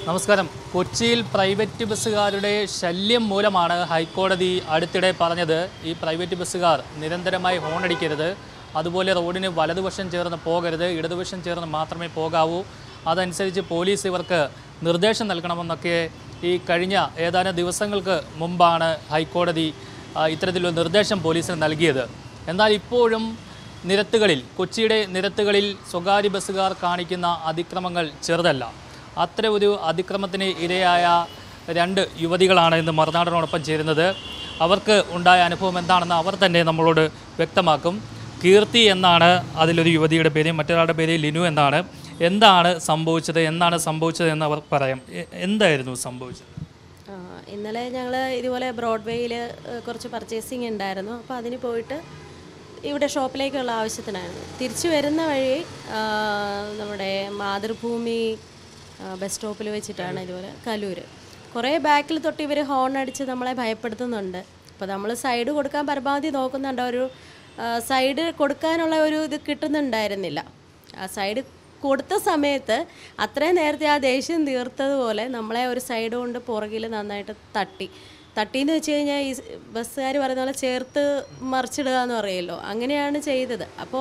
നമസ്കാരം കൊച്ചിയിൽ പ്രൈവറ്റ് ബസ്സുകാരുടെ ശല്യം മൂലമാണ് ഹൈക്കോടതി അടുത്തിടെ പറഞ്ഞത് ഈ പ്രൈവറ്റ് ബസ്സുകാർ നിരന്തരമായി ഹോണടിക്കരുത് അതുപോലെ റോഡിന് വലതുവശം ചേർന്ന് പോകരുത് ഇടതുവശം ചേർന്ന് മാത്രമേ പോകാവൂ അതനുസരിച്ച് പോലീസ് ഇവർക്ക് നിർദ്ദേശം നൽകണമെന്നൊക്കെ ഈ കഴിഞ്ഞ ഏതാനും ദിവസങ്ങൾക്ക് മുമ്പാണ് ഹൈക്കോടതി ആ, ഇത്തരത്തിലൊരു നിർദ്ദേശം പോലീസിന് നൽകിയത് എന്നാൽ ഇപ്പോഴും നിരത്തുകളിൽ കൊച്ചിയുടെ നിരത്തുകളിൽ സ്വകാര്യ ബസ്സുകാർ കാണിക്കുന്ന അതിക്രമങ്ങൾ ചെറുതല്ല അത്തരം ഒരു അതിക്രമത്തിന് ഇരയായ രണ്ട് യുവതികളാണ് ഇന്ന് മറുനാടനോടൊപ്പം ചേരുന്നത് അവർക്ക് ഉണ്ടായ അനുഭവം എന്താണെന്ന് അവർ തന്നെ നമ്മളോട് വ്യക്തമാക്കും കീർത്തി എന്നാണ് അതിലൊരു യുവതിയുടെ പേര് മറ്റൊരാളുടെ പേര് ലിനു എന്നാണ് എന്താണ് സംഭവിച്ചത് എന്നാണ് സംഭവിച്ചത് എന്ന് അവർ പറയാം എ- എന്തായിരുന്നു സംഭവിച്ചത് ആ, ഇന്നലെ ഞങ്ങൾ ഇതുപോലെ ബ്രോഡ്വേയിൽ കുറച്ച് പർച്ചേസിങ് ഉണ്ടായിരുന്നു അപ്പോൾ അതിന് പോയിട്ട് ഇവിടെ ഷോപ്പിലേക്കുള്ള ആവശ്യത്തിനായിരുന്നു തിരിച്ചു വരുന്ന വഴി ആ, നമ്മുടെ മാതൃഭൂമി ആ, ബസ് സ്റ്റോപ്പിൽ വെച്ചിട്ടാണ് ഇതുപോലെ കലൂർ കുറേ ബാക്കിൽ തൊട്ട് ഇവർ ഹോൺ അടിച്ച് നമ്മളെ ഭയപ്പെടുത്തുന്നുണ്ട് അപ്പോൾ നമ്മൾ സൈഡ് കൊടുക്കാൻ പരമാവധി നോക്കുന്നുണ്ട് ഒരു ആ, സൈഡ് കൊടുക്കാനുള്ള ഒരു ഇത് കിട്ടുന്നുണ്ടായിരുന്നില്ല ആ സൈഡ് കൊടുത്ത സമയത്ത് അത്രയും നേരത്തെ ആ ദേഷ്യം തീർത്തതുപോലെ നമ്മളെ ഒരു സൈഡ് കൊണ്ട് പുറകിൽ നന്നായിട്ട് തട്ടി തട്ടിന്ന് വെച്ച് കഴിഞ്ഞാൽ ഈ ബസ്സുകാർ പറയുന്ന പോലെ ചേർത്ത് മറിച്ചിടുക എന്ന് പറയുമല്ലോ അങ്ങനെയാണ് ചെയ്തത് അപ്പോൾ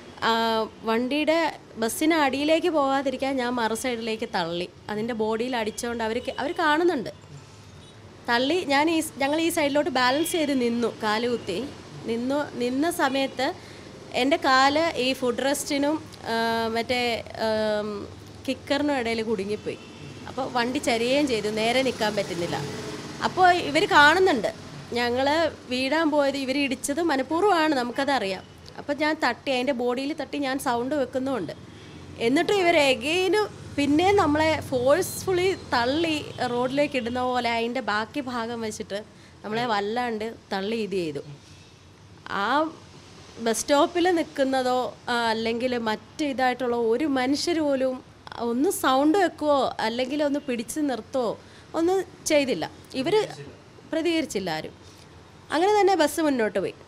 വണ്ടിയുടെ ബസ്സിന് അടിയിലേക്ക് പോകാതിരിക്കാൻ ഞാൻ മറു സൈഡിലേക്ക് തള്ളി അതിൻ്റെ ബോഡിയിൽ അടിച്ചുകൊണ്ട് അവർ അവർ കാണുന്നുണ്ട് തള്ളി ഞാൻ ഈ ഞങ്ങൾ ഈ സൈഡിലോട്ട് ബാലൻസ് ചെയ്ത് നിന്നു കാല് കുത്തി നിന്നു നിന്ന സമയത്ത് എൻ്റെ കാല് ഈ ഫുഡ് റെസ്റ്റിനും മറ്റേ ആം, കിക്കറിനും ഇടയിൽ കുടുങ്ങിപ്പോയി അപ്പോൾ വണ്ടി ചരിയുകയും ചെയ്തു നേരെ നിൽക്കാൻ പറ്റുന്നില്ല അപ്പോൾ ഇവർ കാണുന്നുണ്ട് ഞങ്ങൾ വീഴാൻ പോയത് ഇവർ ഇടിച്ചത് മനഃപൂർവ്വമാണ് നമുക്കതറിയാം അപ്പോൾ ഞാൻ തട്ടി അതിൻ്റെ ബോഡിയിൽ തട്ടി ഞാൻ സൗണ്ട് വെക്കുന്നുമുണ്ട് എന്നിട്ടും ഇവർ എഗെയിനും പിന്നെ നമ്മളെ ഫോഴ്സ്ഫുള്ളി തള്ളി റോഡിലേക്ക് ഇടുന്ന പോലെ അതിൻ്റെ ബാക്കി ഭാഗം വെച്ചിട്ട് നമ്മളെ വല്ലാണ്ട് തള്ളി ഇത് ചെയ്തു ആ ബസ് സ്റ്റോപ്പിൽ നിൽക്കുന്നതോ ആ, അല്ലെങ്കിൽ മറ്റ് ഇതായിട്ടുള്ള ഒരു മനുഷ്യർ പോലും ഒന്ന് സൗണ്ട് വെക്കുവോ അല്ലെങ്കിൽ ഒന്ന് പിടിച്ച് നിർത്തുവോ ഒന്നും ചെയ്തില്ല ഇവർ പ്രതികരിച്ചില്ല ആരും അങ്ങനെ തന്നെ ബസ് മുന്നോട്ട് പോയി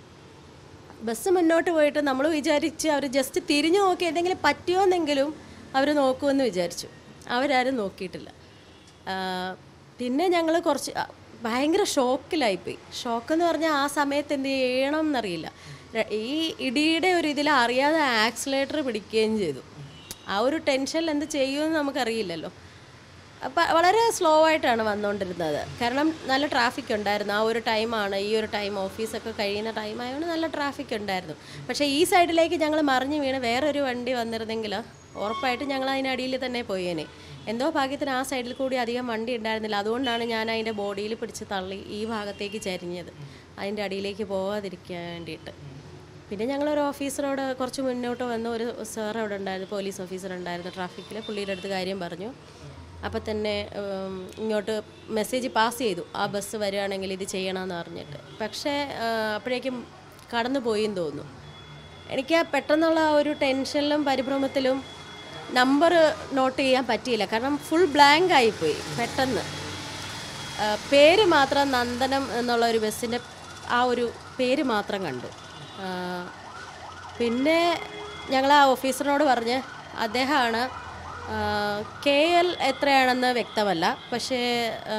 ബസ് മുന്നോട്ട് പോയിട്ട് നമ്മൾ വിചാരിച്ച് അവർ ജസ്റ്റ് തിരിഞ്ഞു നോക്കി എന്തെങ്കിലും പറ്റിയോന്നെങ്കിലും അവർ നോക്കുമെന്ന് വിചാരിച്ചു അവരാരും നോക്കിയിട്ടില്ല ആ, പിന്നെ ഞങ്ങൾ കുറച്ച് ആ, ഭയങ്കര ഷോക്കിലായിപ്പോയി ഷോക്ക് എന്ന് പറഞ്ഞാൽ ആ സമയത്ത് എന്ത് ചെയ്യണം എന്നറിയില്ല ര- ഈ ഇടിയുടെ ഒരു ഇതിൽ അറിയാതെ ആക്സിലേറ്റർ പിടിക്കുകയും ചെയ്തു ആ ഒരു ടെൻഷനിൽ എന്ത് ചെയ്യുമെന്ന് നമുക്കറിയില്ലല്ലോ അപ്പം വളരെ സ്ലോ ആയിട്ടാണ് വന്നുകൊണ്ടിരുന്നത് കാരണം നല്ല ട്രാഫിക് ഉണ്ടായിരുന്നു ആ ഒരു ടൈമാണ് ഈ ഒരു ടൈം ഓഫീസൊക്കെ കഴിയുന്ന ടൈം ആയതുകൊണ്ട് നല്ല ട്രാഫിക് ഉണ്ടായിരുന്നു പക്ഷേ ഈ സൈഡിലേക്ക് ഞങ്ങൾ മറിഞ്ഞു വീണ് വേറൊരു വണ്ടി വന്നിരുന്നെങ്കിൽ ഉറപ്പായിട്ടും ഞങ്ങൾ അതിനടിയിൽ തന്നെ പോയേനെ എന്തോ ഭാഗ്യത്തിന് ആ സൈഡിൽ കൂടി അധികം വണ്ടി ഉണ്ടായിരുന്നില്ല അതുകൊണ്ടാണ് ഞാൻ അതിൻ്റെ ബോഡിയിൽ പിടിച്ച് തള്ളി ഈ ഭാഗത്തേക്ക് ചരിഞ്ഞത് അതിൻ്റെ അടിയിലേക്ക് പോകാതിരിക്കാൻ വേണ്ടിയിട്ട് പിന്നെ ഞങ്ങളൊരു ഓഫീസറോട് കുറച്ച് മുന്നോട്ട് വന്ന ഒരു സാർ അവിടെ ഉണ്ടായിരുന്നു പോലീസ് ഓഫീസർ ഉണ്ടായിരുന്നു ട്രാഫിക്കിൽ പുള്ളിയുടെ അടുത്ത് കാര്യം പറഞ്ഞു അപ്പം തന്നെ ഉം, ഇങ്ങോട്ട് മെസ്സേജ് പാസ് ചെയ്തു ആ ബസ് വരികയാണെങ്കിൽ ഇത് ചെയ്യണമെന്ന് പറഞ്ഞിട്ട് പക്ഷേ ആ, അപ്പോഴേക്കും കടന്നു പോയിന്ന് തോന്നുന്നു എനിക്ക് ആ പെട്ടെന്നുള്ള ആ ഒരു ടെൻഷനിലും പരിഭ്രമത്തിലും നമ്പർ നോട്ട് ചെയ്യാൻ പറ്റിയില്ല കാരണം ഫുൾ ബ്ലാങ്ക് ആയിപ്പോയി പെട്ടെന്ന് ആ, പേര് മാത്രം നന്ദനം എന്നുള്ള ഒരു ബസ്സിൻ്റെ ആ ഒരു പേര് മാത്രം കണ്ടു ആ, പിന്നെ ഞങ്ങൾ ആ ഓഫീസറിനോട് പറഞ്ഞ് അദ്ദേഹമാണ് കെ എൽ എത്രയാണെന്ന് വ്യക്തമല്ല പക്ഷേ ആ,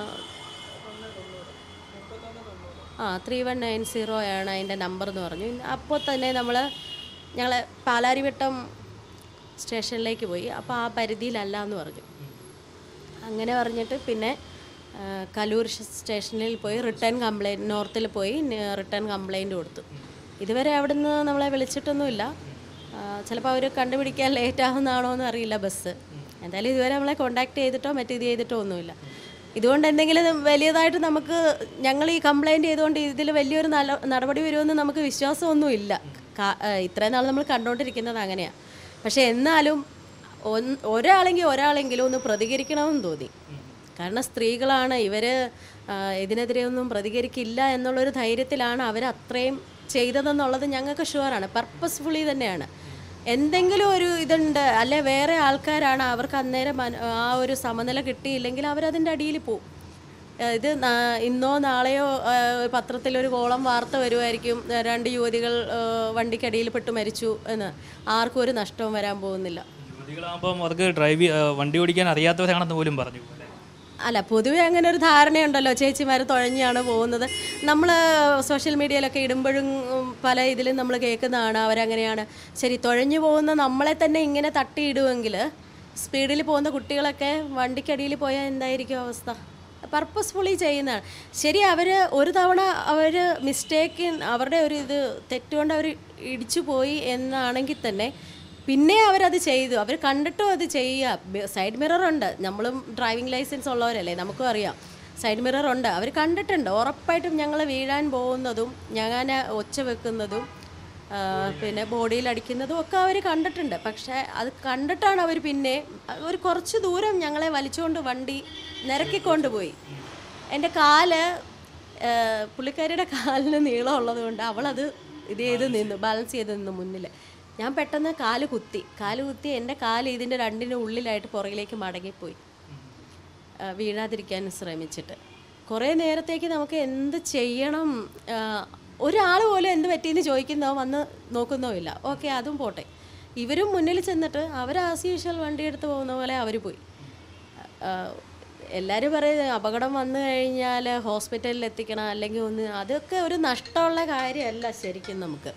ആ ത്രീ വൺ നയൻ സീറോ ആണ് അതിൻ്റെ നമ്പർ എന്ന് പറഞ്ഞു അപ്പോൾ തന്നെ നമ്മൾ ഞങ്ങൾ പാലാരിവട്ടം സ്റ്റേഷനിലേക്ക് പോയി അപ്പോൾ ആ പരിധിയിലല്ല എന്ന് പറഞ്ഞു അങ്ങനെ പറഞ്ഞിട്ട് പിന്നെ ആ, കലൂർ ഷ- സ്റ്റേഷനിൽ പോയി റിട്ടേൺ കംപ്ലൈൻറ്റ് നോർത്തിൽ പോയി റിട്ടേൺ കംപ്ലൈൻറ്റ് കൊടുത്തു ഇതുവരെ അവിടുന്ന് നമ്മളെ വിളിച്ചിട്ടൊന്നുമില്ല ചിലപ്പോൾ അവർ കണ്ടുപിടിക്കാൻ ലേറ്റ് ആവുന്നതാണോ എന്ന് അറിയില്ല ബസ് എന്തായാലും ഇതുവരെ നമ്മളെ കോണ്ടാക്ട് ചെയ്തിട്ടോ മറ്റു ഇത് ചെയ്തിട്ടോ ഒന്നുമില്ല ഇതുകൊണ്ട് എന്തെങ്കിലും വലിയതായിട്ട് നമുക്ക് ഞങ്ങൾ ഈ കംപ്ലൈൻറ്റ് ചെയ്തുകൊണ്ട് ഇതിൽ വലിയൊരു നല്ല നടപടി വരുമെന്ന് നമുക്ക് വിശ്വാസമൊന്നുമില്ല കാ- ആ, ഇത്രയും നാൾ നമ്മൾ കണ്ടുകൊണ്ടിരിക്കുന്നത് അങ്ങനെയാണ് പക്ഷേ എന്നാലും ഒന്ന് ഒരാളെങ്കിൽ ഒരാളെങ്കിലും ഒന്ന് പ്രതികരിക്കണമെന്ന് തോന്നി കാരണം സ്ത്രീകളാണ് ഇവർ ഇതിനെതിരെ ഒന്നും പ്രതികരിക്കില്ല എന്നുള്ളൊരു ധൈര്യത്തിലാണ് അവർ അത്രയും ചെയ്തതെന്നുള്ളത് ഞങ്ങൾക്ക് ഷുവറാണ് പർപ്പസ്ഫുള്ളി തന്നെയാണ് എന്തെങ്കിലും ഒരു ഇതുണ്ട് അല്ലെ വേറെ ആൾക്കാരാണ് അവർക്ക് അന്നേരം മന- ആ ഒരു സമനില കിട്ടിയില്ലെങ്കിൽ അവരതിൻ്റെ അടിയിൽ പോവും ഏഹ് ഇത് നാ- ഇന്നോ നാളെയോ ഏഹ് പത്രത്തിലൊരു കോളം വാർത്ത വരുമായിരിക്കും ഏഹ് രണ്ട് യുവതികൾ ഏഹ് വണ്ടിക്കടിയിൽ പെട്ട് മരിച്ചു എന്ന് ആർക്കും ഒരു നഷ്ടവും വരാൻ പോകുന്നില്ല സ്ത്രീകളാകുമ്പം അവർക്ക് ഡ്രൈവ് വണ്ടി ഓടിക്കാൻ അറിയാത്തവരാണെന്ന് പോലും പറഞ്ഞു അല്ലേ? അല്ല പൊതുവെ അങ്ങനെ ഒരു ധാരണയുണ്ടല്ലോ ചേച്ചിമാർ തുഴഞ്ഞാണ് പോകുന്നത് നമ്മൾ സോഷ്യൽ മീഡിയയിലൊക്കെ ഇടുമ്പോഴും ഉം, പല ഇതിലും നമ്മൾ കേൾക്കുന്നതാണ് അവരങ്ങനെയാണ് ശരി തുഴഞ്ഞു പോകുന്ന നമ്മളെ തന്നെ ഇങ്ങനെ തട്ടിയിടുമെങ്കിൽ സ്പീഡിൽ പോകുന്ന കുട്ടികളൊക്കെ വണ്ടിക്കടിയിൽ പോയാൽ എന്തായിരിക്കും അവസ്ഥ പർപ്പസ്ഫുള്ളി ചെയ്യുന്നതാണ് ശരി അവർ ഒരു തവണ അവർ മിസ്റ്റേക്ക് അവരുടെ ഒരു ഇത് തെറ്റുകൊണ്ട് അവർ ഇടിച്ചു പോയി എന്നാണെങ്കിൽ തന്നെ പിന്നെ അവരത് ചെയ്തു അവർ കണ്ടിട്ടും അത് ചെയ്യുക സൈഡ് മിറർ ഉണ്ട് നമ്മളും ഡ്രൈവിംഗ് ലൈസൻസ് ഉള്ളവരല്ലേ നമുക്കും അറിയാം സൈഡ് മിറർ ഉണ്ട് അവർ കണ്ടിട്ടുണ്ട് ഉറപ്പായിട്ടും ഞങ്ങൾ വീഴാൻ പോകുന്നതും ഞാൻ ഒച്ച വെക്കുന്നതും ആ, പിന്നെ ബോഡിയിൽ അടിക്കുന്നതും ഒക്കെ അവർ കണ്ടിട്ടുണ്ട് പക്ഷേ അത് കണ്ടിട്ടാണ് അവർ പിന്നെ ഒരു കുറച്ച് ദൂരം ഞങ്ങളെ വലിച്ചുകൊണ്ട് വണ്ടി നിരക്കിക്കൊണ്ട് പോയി എൻ്റെ കാല് ആ, പുള്ളിക്കാരിയുടെ കാലിന് നീളമുള്ളത് കൊണ്ട് അവളത് ഇത് ചെയ്ത് നിന്നു ബാലൻസ് ചെയ്ത് നിന്നു മുന്നിൽ ഞാൻ പെട്ടെന്ന് കാല് കുത്തി കാല് കുത്തി എൻ്റെ കാല് ഇതിൻ്റെ രണ്ടിൻ്റെ ഉള്ളിലായിട്ട് പുറകിലേക്ക് മടങ്ങിപ്പോയി ആ, വീഴാതിരിക്കാൻ ശ്രമിച്ചിട്ട് കുറേ നേരത്തേക്ക് നമുക്ക് എന്ത് ചെയ്യണം ഒരാൾ പോലും എന്ത് പറ്റിയെന്ന് ചോദിക്കുന്നോ വന്ന് നോക്കുന്നോ ഇല്ല ഓക്കെ അതും പോട്ടെ ഇവരും മുന്നിൽ ചെന്നിട്ട് അവർ ആസ് യൂഷ്വൽ വണ്ടി എടുത്ത് പോകുന്ന പോലെ അവർ പോയി എല്ലാവരും പറയുന്നത് അപകടം വന്നു കഴിഞ്ഞാൽ ഹോസ്പിറ്റലിൽ എത്തിക്കണം അല്ലെങ്കിൽ ഒന്ന് അതൊക്കെ ഒരു നഷ്ടമുള്ള കാര്യമല്ല ശരിക്കും നമുക്ക്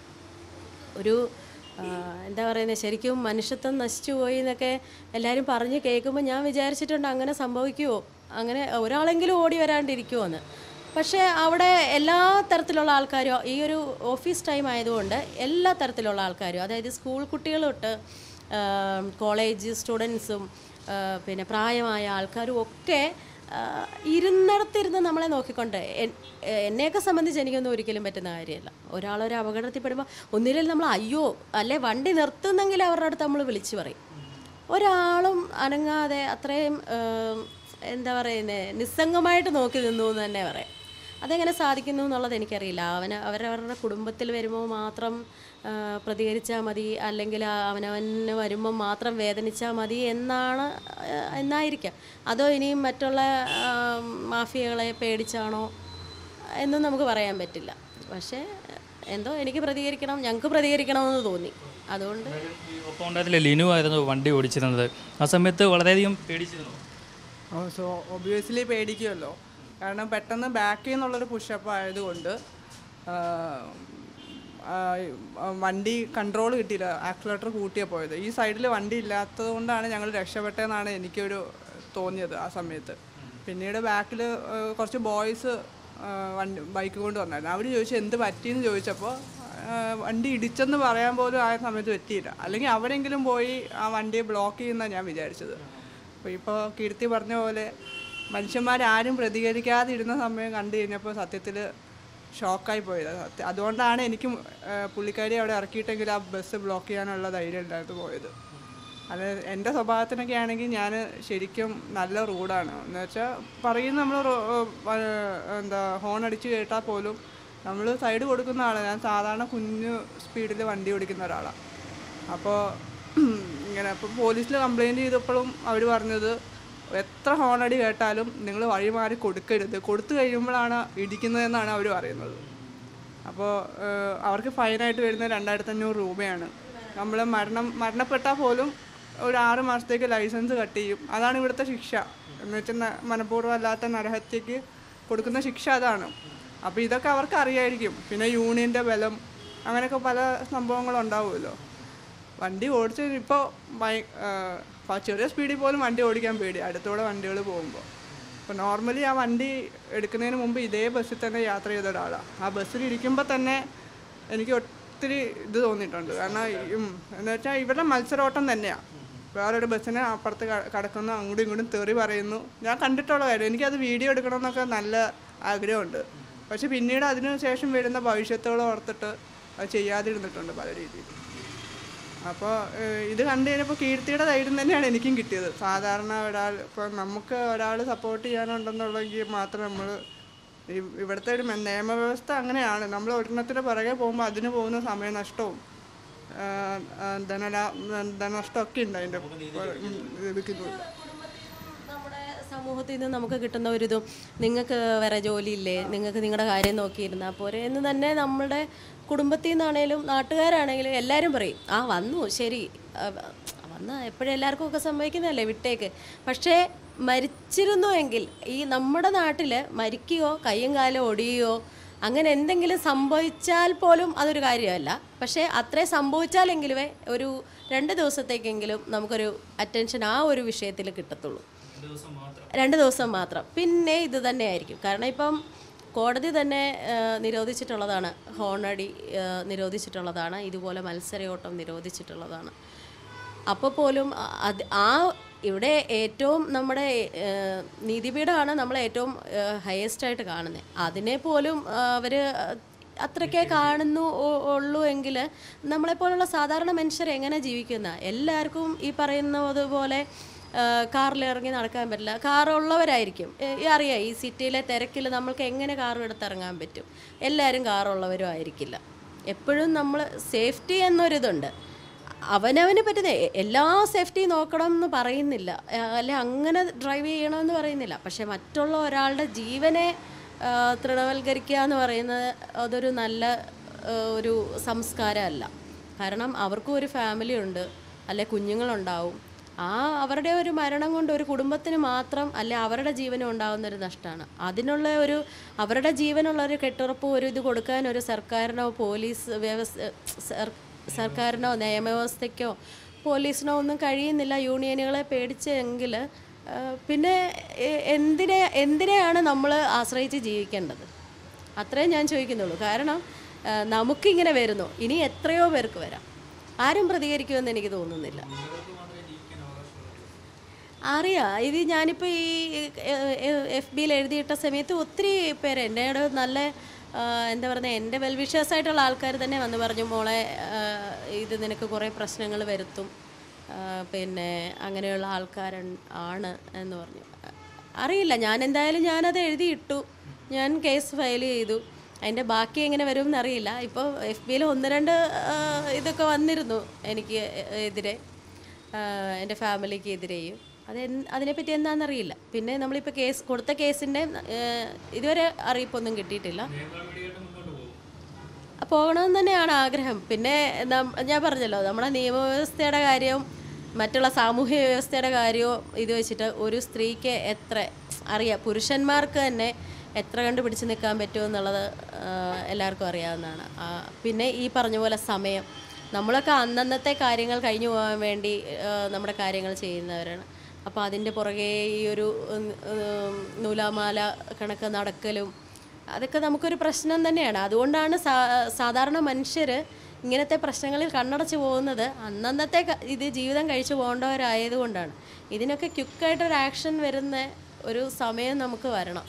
ഒരു ആ, എന്താ പറയുന്നത് ശരിക്കും മനുഷ്യത്വം നശിച്ചു പോയി എന്നൊക്കെ എല്ലാവരും പറഞ്ഞ് കേൾക്കുമ്പോൾ ഞാൻ വിചാരിച്ചിട്ടുണ്ട് അങ്ങനെ സംഭവിക്കുമോ അങ്ങനെ ഒരാളെങ്കിലും ഓടി വരാണ്ടിരിക്കുമോ എന്ന് പക്ഷേ അവിടെ എല്ലാ തരത്തിലുള്ള ആൾക്കാരും ഈ ഒരു ഓഫീസ് ടൈം ആയതുകൊണ്ട് എല്ലാ തരത്തിലുള്ള ആൾക്കാരും അതായത് സ്കൂൾ കുട്ടികൾ തൊട്ട് ആ, കോളേജ് സ്റ്റുഡൻസും ആ, പിന്നെ പ്രായമായ ആൾക്കാരും ഒക്കെ ആ, ഇരുന്നിടത്തിരുന്ന് നമ്മളെ നോക്കിക്കൊണ്ട് എൻ- എന്നെയൊക്കെ സംബന്ധിച്ച് എനിക്കൊന്നും ഒരിക്കലും പറ്റുന്ന കാര്യമല്ല ഒരാളൊരു അപകടത്തിൽപ്പെടുമ്പോൾ ഒന്നിലും നമ്മൾ അയ്യോ അല്ലെ വണ്ടി നിർത്തുന്നെങ്കിൽ അവരുടെ അടുത്ത് നമ്മൾ വിളിച്ചു പറയും ഒരാളും അനങ്ങാതെ അത്രയും ഏം, എന്താ പറയുന്നത് നിസ്സംഗമായിട്ട് നോക്കി നിന്നു എന്ന് തന്നെ പറയാം അതെങ്ങനെ സാധിക്കുന്നു എന്നുള്ളത് എനിക്കറിയില്ല അവന് അവരവരുടെ കുടുംബത്തിൽ വരുമ്പോൾ മാത്രം പ്രതികരിച്ചാൽ മതി അല്ലെങ്കിൽ ആ അവനവന് വരുമ്പോൾ മാത്രം വേദനിച്ചാൽ മതി എന്നാണ് ആ, എന്നായിരിക്കാം അതോ ഇനിയും മറ്റുള്ള ആ, മാഫിയകളെ പേടിച്ചാണോ എന്നും നമുക്ക് പറയാൻ പറ്റില്ല പക്ഷേ എന്തോ എനിക്ക് പ്രതികരിക്കണം ഞങ്ങൾക്ക് പ്രതികരിക്കണമെന്ന് തോന്നി അതുകൊണ്ട് ഈ ഒപ്പം ഉണ്ടായിരുന്നില്ല ലിനു ആയിരുന്നു വണ്ടി ഓടിച്ചിരുന്നത് ആ സമയത്ത് വളരെയധികം പേടിച്ചിരുന്നു സോ ഒബ്വിയസ്ലി പേടിക്കുമല്ലോ കാരണം പെട്ടെന്ന് ബാക്കിൽ നിന്നുള്ളൊരു പുഷപ്പ് ആയതുകൊണ്ട് ആ, ആ, വണ്ടി കൺട്രോൾ കിട്ടിയില്ല ആക്സിലേറ്റർ കൂട്ടിയാ പോയത് ഈ സൈഡിൽ വണ്ടി ഇല്ലാത്തത് കൊണ്ടാണ് ഞങ്ങൾ രക്ഷപ്പെട്ടതെന്നാണ് എനിക്കൊരു തോന്നിയത് ആ സമയത്ത് പിന്നീട് ബാക്കിൽ കുറച്ച് ബോയ്സ് വണ്ടി ബൈക്ക് കൊണ്ട് വന്നായിരുന്നു അവർ ചോദിച്ചു എന്ത് പറ്റിയെന്ന് ചോദിച്ചപ്പോൾ വണ്ടി ഇടിച്ചെന്ന് പറയാൻ പോലും ആ സമയത്ത് പറ്റിയില്ല അല്ലെങ്കിൽ അവരെങ്കിലും പോയി ആ വണ്ടിയെ ബ്ലോക്ക് ചെയ്യുന്നതാണ് ഞാൻ വിചാരിച്ചത് അപ്പോൾ ഇപ്പോൾ കീർത്തി പറഞ്ഞ പോലെ മനുഷ്യന്മാരാരും പ്രതികരിക്കാതിരുന്ന സമയം കണ്ടു കഴിഞ്ഞപ്പോൾ സത്യത്തിൽ ഷോക്കായി പോയത് സത്യം അതുകൊണ്ടാണ് എനിക്ക് പുള്ളിക്കാരി അവിടെ ഇറക്കിയിട്ടെങ്കിൽ ആ ബസ് ബ്ലോക്ക് ചെയ്യാനുള്ള ധൈര്യം ഉണ്ടായിട്ട് പോയത് അല്ല എൻ്റെ സ്വഭാവത്തിനൊക്കെ ആണെങ്കിൽ ഞാൻ ശരിക്കും നല്ല റൂഡാണ് എന്ന് വെച്ചാൽ പറയുന്ന നമ്മൾ എന്താ ഹോൺ അടിച്ച് കേട്ടാൽ പോലും നമ്മൾ സൈഡ് കൊടുക്കുന്ന ആളാണ് ഞാൻ സാധാരണ കുഞ്ഞു സ്പീഡിൽ വണ്ടി ഓടിക്കുന്ന ഒരാളാണ് അപ്പോൾ ഇങ്ങനെ അപ്പോൾ പോലീസിൽ കംപ്ലയിൻറ്റ് ചെയ്തപ്പോഴും അവർ പറഞ്ഞത് എത്ര ഹോണടി കേട്ടാലും നിങ്ങൾ വഴി മാറി കൊടുക്കരുത് കൊടുത്തു കഴിയുമ്പോഴാണ് ഇടിക്കുന്നതെന്നാണ് അവർ പറയുന്നത് അപ്പോൾ അവർക്ക് ഫൈനായിട്ട് വരുന്നത് രണ്ടായിരത്തി അഞ്ഞൂറ് രൂപയാണ് നമ്മൾ മരണം മരണപ്പെട്ടാൽ പോലും ഒരു ആറ് മാസത്തേക്ക് ലൈസൻസ് കട്ട് ചെയ്യും അതാണ് ഇവിടുത്തെ ശിക്ഷ എന്ന് വെച്ചാൽ ന- മനഃപൂർവ്വം അല്ലാത്ത നരഹത്യക്ക് കൊടുക്കുന്ന ശിക്ഷ അതാണ് അപ്പോൾ ഇതൊക്കെ അവർക്ക് അറിയായിരിക്കും പിന്നെ യൂണിയൻ്റെ ബലം അങ്ങനെയൊക്കെ പല സംഭവങ്ങളും ഉണ്ടാവുമല്ലോ വണ്ടി ഓടിച്ച് ഇപ്പോൾ ചെറിയ സ്പീഡിൽ പോലും വണ്ടി ഓടിക്കാൻ പേടി അടുത്തൂടെ വണ്ടികൾ പോകുമ്പോൾ അപ്പോൾ നോർമലി ആ വണ്ടി എടുക്കുന്നതിന് മുമ്പ് ഇതേ ബസ്സിൽ തന്നെ യാത്ര ചെയ്ത ഒരാളാണ് ആ ബസ്സിൽ ഇരിക്കുമ്പോൾ തന്നെ എനിക്ക് ഒത്തിരി ഇത് തോന്നിയിട്ടുണ്ട് കാരണം ഉം, എന്ന് വെച്ചാൽ ഇവരുടെ മത്സരോട്ടം തന്നെയാണ് വേറൊരു ബസ്സിനെ അപ്പുറത്ത് ക- കടക്കുന്നു അങ്ങോട്ടും ഇങ്ങോട്ടും തെറി പറയുന്നു ഞാൻ കണ്ടിട്ടുള്ള കാര്യം എനിക്കത് വീഡിയോ എടുക്കണമെന്നൊക്കെ നല്ല ആഗ്രഹമുണ്ട് പക്ഷെ പിന്നീട് അതിന് ശേഷം വരുന്ന ഭവിഷ്യത്തുകൾ ഓർത്തിട്ട് അത് ചെയ്യാതിരുന്നിട്ടുണ്ട് പല രീതിയിൽ അപ്പോൾ ഇത് കണ്ടു കഴിഞ്ഞപ്പോൾ കീർത്തിയുടെ ധൈര്യം തന്നെയാണ് എനിക്കും കിട്ടിയത് സാധാരണ ഒരാൾ ഇപ്പോൾ നമുക്ക് ഒരാൾ സപ്പോർട്ട് ചെയ്യാനുണ്ടെന്നുള്ളെങ്കിൽ മാത്രം നമ്മൾ ഇവിടുത്തെ ഒരു മെ- നിയമവ്യവസ്ഥ അങ്ങനെയാണ് നമ്മൾ ഒരെണ്ണത്തിന് പിറകെ പോകുമ്പോൾ അതിന് പോകുന്ന സമയനഷ്ടവും ആ, ആ, ധനല ധനനഷ്ടമൊക്കെ ഉണ്ട് അതിൻ്റെ ലഭിക്കുന്നുണ്ട് നമ്മുടെ സമൂഹത്തിൽ നിന്ന് നമുക്ക് കിട്ടുന്ന ഒരു ഇതും നിങ്ങൾക്ക് വേറെ ജോലിയില്ലേ നിങ്ങൾക്ക് നിങ്ങളുടെ കാര്യം നോക്കിയിരുന്നാൽ പോരെ എന്ന് തന്നെ നമ്മുടെ കുടുംബത്തിൽ നിന്നാണേലും നാട്ടുകാരാണെങ്കിലും എല്ലാവരും പറയും ആ വന്നു ശരി ആ, അന്ന് എപ്പോഴും എല്ലാവർക്കും ഒക്കെ സംഭവിക്കുന്നതല്ലേ വിട്ടേക്ക് പക്ഷേ മരിച്ചിരുന്നു എങ്കിൽ ഈ നമ്മുടെ നാട്ടിൽ മരിക്കുകയോ കയ്യും കാലും ഒടിയുകയോ അങ്ങനെ എന്തെങ്കിലും സംഭവിച്ചാൽ പോലും അതൊരു കാര്യമല്ല പക്ഷേ അത്രേ സംഭവിച്ചാലെങ്കിലുമേ ഒരു രണ്ട് ദിവസത്തേക്കെങ്കിലും നമുക്കൊരു അറ്റൻഷൻ ആ ഒരു വിഷയത്തിൽ കിട്ടത്തുള്ളൂ രണ്ട് ദിവസം മാത്രം പിന്നെ ഇത് തന്നെയായിരിക്കും കാരണം ഇപ്പം കോടതി തന്നെ ആ, നിരോധിച്ചിട്ടുള്ളതാണ് ഹോണടി ആ, നിരോധിച്ചിട്ടുള്ളതാണ് ഇതുപോലെ മത്സരയോട്ടം നിരോധിച്ചിട്ടുള്ളതാണ് അപ്പോൾ പോലും അ- അത് ആ ഇവിടെ ഏറ്റവും നമ്മുടെ ആ, നീതിപീഠമാണ് നമ്മൾ ഏറ്റവും ഹയസ്റ്റ് ആയിട്ട് കാണുന്നത് അതിനെ പോലും അവർ അത്രയ്ക്കേ കാണുന്നു ഉ- ഉള്ളൂ എങ്കിൽ നമ്മളെപ്പോലുള്ള സാധാരണ മനുഷ്യർ എങ്ങനെ ജീവിക്കുന്ന എല്ലാവർക്കും ഈ പറയുന്നത് പോലെ കാറിൽ ഇറങ്ങി നടക്കാൻ പറ്റില്ല കാർ ഉള്ളവരായിരിക്കും ഏ- ഈ അറിയാം ഈ സിറ്റിയിലെ തിരക്കിൽ നമ്മൾക്ക് എങ്ങനെ കാർ എടുത്തിറങ്ങാൻ പറ്റും എല്ലാവരും കാറുള്ളവരും ആയിരിക്കില്ല എപ്പോഴും നമ്മൾ സേഫ്റ്റി എന്നൊരിതുണ്ട് അവനവന് പറ്റുന്ന എ- എല്ലാ സേഫ്റ്റി നോക്കണം എന്ന് പറയുന്നില്ല ഏ, അല്ലെ അങ്ങനെ ഡ്രൈവ് ചെയ്യണമെന്ന് പറയുന്നില്ല പക്ഷെ മറ്റുള്ള ഒരാളുടെ ജീവനെ ആ, തൃണവൽക്കരിക്കുക എന്ന് പറയുന്നത് അതൊരു നല്ല ആ, ഒരു സംസ്കാരമല്ല കാരണം അവർക്കും ഒരു ഫാമിലി ഉണ്ട് അല്ലെ കുഞ്ഞുങ്ങളുണ്ടാവും ആ അവരുടെ ഒരു മരണം കൊണ്ട് ഒരു കുടുംബത്തിന് മാത്രം അല്ലെ അവരുടെ ജീവനും ഉണ്ടാകുന്ന ഒരു നഷ്ടമാണ് അതിനുള്ള ഒരു അവരുടെ ജീവനുള്ള ഒരു കെട്ടുറപ്പ് ഒരു ഇത് കൊടുക്കാൻ ഒരു സർക്കാരിനോ പോലീസ് വ്യവസ്ഥ സർ- സർക്കാരിനോ നിയമവ്യവസ്ഥയ്ക്കോ പോലീസിനോ ഒന്നും കഴിയുന്നില്ല യൂണിയനുകളെ പേടിച്ചെങ്കിൽ ആ, പിന്നെ എ- എന്തിനെ എന്തിനെയാണ് നമ്മൾ ആശ്രയിച്ച് ജീവിക്കേണ്ടത് അത്രേ ഞാൻ ചോദിക്കുന്നുള്ളൂ കാരണം ആ, നമുക്കിങ്ങനെ വരുന്നു ഇനി എത്രയോ പേർക്ക് വരാം ആരും പ്രതികരിക്കുമെന്ന് എനിക്ക് തോന്നുന്നില്ല അറിയാം ഇത് ഞാനിപ്പോൾ ഈ എഫ് ബിയിൽ എഴുതിയിട്ട സമയത്ത് ഒത്തിരി പേര് എന്നോട് നല്ല ആ, എന്താ പറയുക എൻ്റെ വെൽവിഷേഴ്സായിട്ടുള്ള ആൾക്കാർ തന്നെ വന്ന് പറഞ്ഞു മോളെ ആ, ഇത് നിനക്ക് കുറേ പ്രശ്നങ്ങൾ വരുത്തും ആ, പിന്നെ അങ്ങനെയുള്ള ആൾക്കാരൻ ആണ് എന്ന് പറഞ്ഞു അറിയില്ല ഞാൻ എന്തായാലും ഞാനത് എഴുതിയിട്ടു ഞാൻ കേസ് ഫയൽ ചെയ്തു അതിൻ്റെ ബാക്കി എങ്ങനെ വരും എന്നറിയില്ല ഇപ്പോൾ എഫ് ബിയിൽ ഒന്ന് രണ്ട് ആ, ഇതൊക്കെ വന്നിരുന്നു എനിക്ക് എതിരെ ആഹ് എൻ്റെ ഫാമിലിക്ക് എതിരെയും അത് എന്ത് അതിനെപ്പറ്റി എന്താണെന്നറിയില്ല പിന്നെ നമ്മളിപ്പോൾ കേസ് കൊടുത്ത കേസിൻ്റെ ഇതുവരെ അറിയിപ്പൊന്നും കിട്ടിയിട്ടില്ല പോകണമെന്ന് തന്നെയാണ് ആഗ്രഹം പിന്നെ നം- ഞാൻ പറഞ്ഞല്ലോ നമ്മുടെ നിയമവ്യവസ്ഥയുടെ കാര്യവും മറ്റുള്ള സാമൂഹ്യ വ്യവസ്ഥയുടെ കാര്യവും ഇത് വെച്ചിട്ട് ഒരു സ്ത്രീക്ക് എത്ര അറിയാം പുരുഷന്മാർക്ക് തന്നെ എത്ര കണ്ട് പിടിച്ചു നിൽക്കാൻ പറ്റുമോ എന്നുള്ളത് ആഹ് എല്ലാവർക്കും അറിയാവുന്നതാണ് ആ, പിന്നെ ഈ പറഞ്ഞ പോലെ സമയം നമ്മളൊക്കെ അന്നന്നത്തെ കാര്യങ്ങൾ കഴിഞ്ഞു പോകാൻ വേണ്ടി ആഹ് നമ്മുടെ കാര്യങ്ങൾ ചെയ്യുന്നവരാണ് അപ്പോൾ അതിൻ്റെ പുറകെ ഈ ഒരു ഉം, ഉം, നൂലാമാല കണക്ക് നടക്കലും അതൊക്കെ നമുക്കൊരു പ്രശ്നം തന്നെയാണ് അതുകൊണ്ടാണ് സാ സാധാരണ മനുഷ്യർ ഇങ്ങനത്തെ പ്രശ്നങ്ങളിൽ കണ്ണടച്ച് പോകുന്നത് അന്നന്നത്തെ ക- ഇത് ജീവിതം കഴിച്ചു പോകേണ്ടവരായതുകൊണ്ടാണ് ഇതിനൊക്കെ ക്വിക്കായിട്ടൊരു ആക്ഷൻ വരുന്ന ഒരു സമയം നമുക്ക് വരണം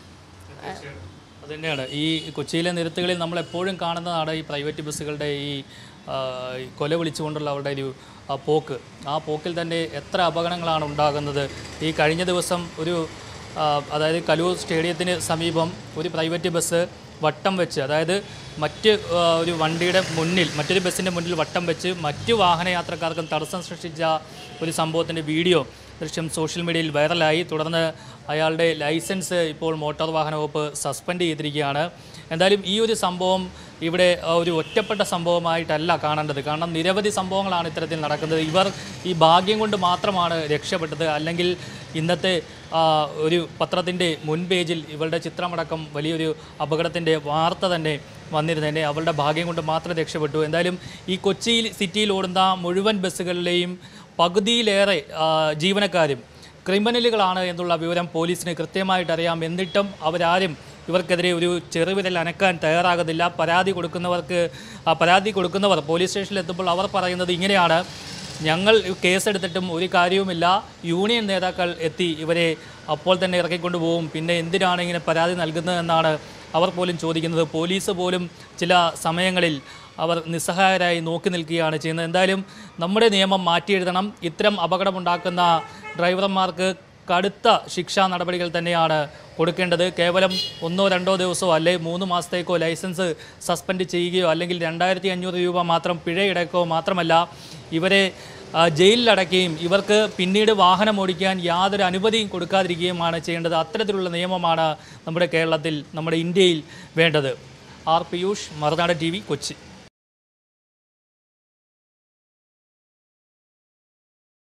അത് തന്നെയാണ് ഈ കൊച്ചിയിലെ നിരത്തുകളിൽ നമ്മൾ എപ്പോഴും കാണുന്നതാണ് ഈ പ്രൈവറ്റ് ബസ്സുകളുടെ ഈ ആ, ഈ കൊല വിളിച്ചുകൊണ്ടുള്ള അവരുടെ ഒരു ആ, പോക്ക് ആ പോക്കിൽ തന്നെ എത്ര അപകടങ്ങളാണ് ഉണ്ടാകുന്നത് ഈ കഴിഞ്ഞ ദിവസം ഒരു ആ, അതായത് കലൂർ സ്റ്റേഡിയത്തിന് സമീപം ഒരു പ്രൈവറ്റ് ബസ് വട്ടം വെച്ച് അതായത് മറ്റ് ആ, ഒരു വണ്ടിയുടെ മുന്നിൽ മറ്റൊരു ബസ്സിൻ്റെ മുന്നിൽ വട്ടം വെച്ച് മറ്റു വാഹനയാത്രക്കാർക്കും തടസ്സം സൃഷ്ടിച്ച ഒരു സംഭവത്തിൻ്റെ വീഡിയോ ദൃശ്യം സോഷ്യൽ മീഡിയയിൽ വൈറലായി തുടർന്ന് അയാളുടെ ലൈസൻസ് ഇപ്പോൾ മോട്ടോർ വാഹന വകുപ്പ് സസ്പെൻഡ് ചെയ്തിരിക്കുകയാണ് എന്തായാലും ഈ ഒരു സംഭവം ഇവിടെ ആ, ഒരു ഒറ്റപ്പെട്ട സംഭവമായിട്ടല്ല കാണേണ്ടത് കാരണം നിരവധി സംഭവങ്ങളാണ് ഇത്തരത്തിൽ നടക്കുന്നത് ഇവർ ഈ ഭാഗ്യം കൊണ്ട് മാത്രമാണ് രക്ഷപ്പെട്ടത് അല്ലെങ്കിൽ ഇന്നത്തെ ആ, ഒരു പത്രത്തിൻ്റെ മുൻ പേജിൽ ഇവളുടെ ചിത്രമടക്കം വലിയൊരു അപകടത്തിൻ്റെ വാർത്ത തന്നെ വന്നിരുന്നതിൻ്റെ അവളുടെ ഭാഗ്യം കൊണ്ട് മാത്രം രക്ഷപ്പെട്ടു എന്തായാലും ഈ കൊച്ചിയിൽ സിറ്റിയിൽ ഓടുന്ന മുഴുവൻ ബസ്സുകളിലെയും പകുതിയിലേറെ ആ, ജീവനക്കാരും ക്രിമിനലുകളാണ് എന്നുള്ള വിവരം പോലീസിന് കൃത്യമായിട്ട് അറിയാം എന്നിട്ടും അവരാരും ഇവർക്കെതിരെ ഒരു ചെറുവിരൽ അനക്കാൻ തയ്യാറാകുന്നില്ല പരാതി കൊടുക്കുന്നവർക്ക് ആ പരാതി കൊടുക്കുന്നവർ പോലീസ് സ്റ്റേഷനിൽ എത്തുമ്പോൾ അവർ പറയുന്നത് ഇങ്ങനെയാണ് ഞങ്ങൾ കേസെടുത്തിട്ടും ഒരു കാര്യവുമില്ല യൂണിയൻ നേതാക്കൾ എത്തി ഇവരെ അപ്പോൾ തന്നെ ഇറക്കിക്കൊണ്ടു പോകും പിന്നെ എന്തിനാണ് ഇങ്ങനെ പരാതി നൽകുന്നതെന്നാണ് അവർ പോലും ചോദിക്കുന്നത് പോലീസ് പോലും ചില സമയങ്ങളിൽ അവർ നിസ്സഹായരായി നോക്കി നിൽക്കുകയാണ് ചെയ്യുന്നത് എന്തായാലും നമ്മുടെ നിയമം മാറ്റിയെഴുതണം ഇത്തരം അപകടമുണ്ടാക്കുന്ന ഡ്രൈവർമാർക്ക് കടുത്ത ശിക്ഷാ നടപടികൾ തന്നെയാണ് കൊടുക്കേണ്ടത് കേവലം ഒന്നോ രണ്ടോ ദിവസമോ അല്ലെ മൂന്ന് മാസത്തേക്കോ ലൈസൻസ് സസ്പെൻഡ് ചെയ്യുകയോ അല്ലെങ്കിൽ രണ്ടായിരത്തി അഞ്ഞൂറ് രൂപ മാത്രം പിഴ ഇടയ്ക്കോ മാത്രമല്ല ഇവരെ ആ, ജയിലിലടയ്ക്കുകയും ഇവർക്ക് പിന്നീട് വാഹനം ഓടിക്കാൻ യാതൊരു അനുമതിയും കൊടുക്കാതിരിക്കുകയുമാണ് ചെയ്യേണ്ടത് അത്തരത്തിലുള്ള നിയമമാണ് നമ്മുടെ കേരളത്തിൽ നമ്മുടെ ഇന്ത്യയിൽ വേണ്ടത് R Piyush Marunadu T V Kochi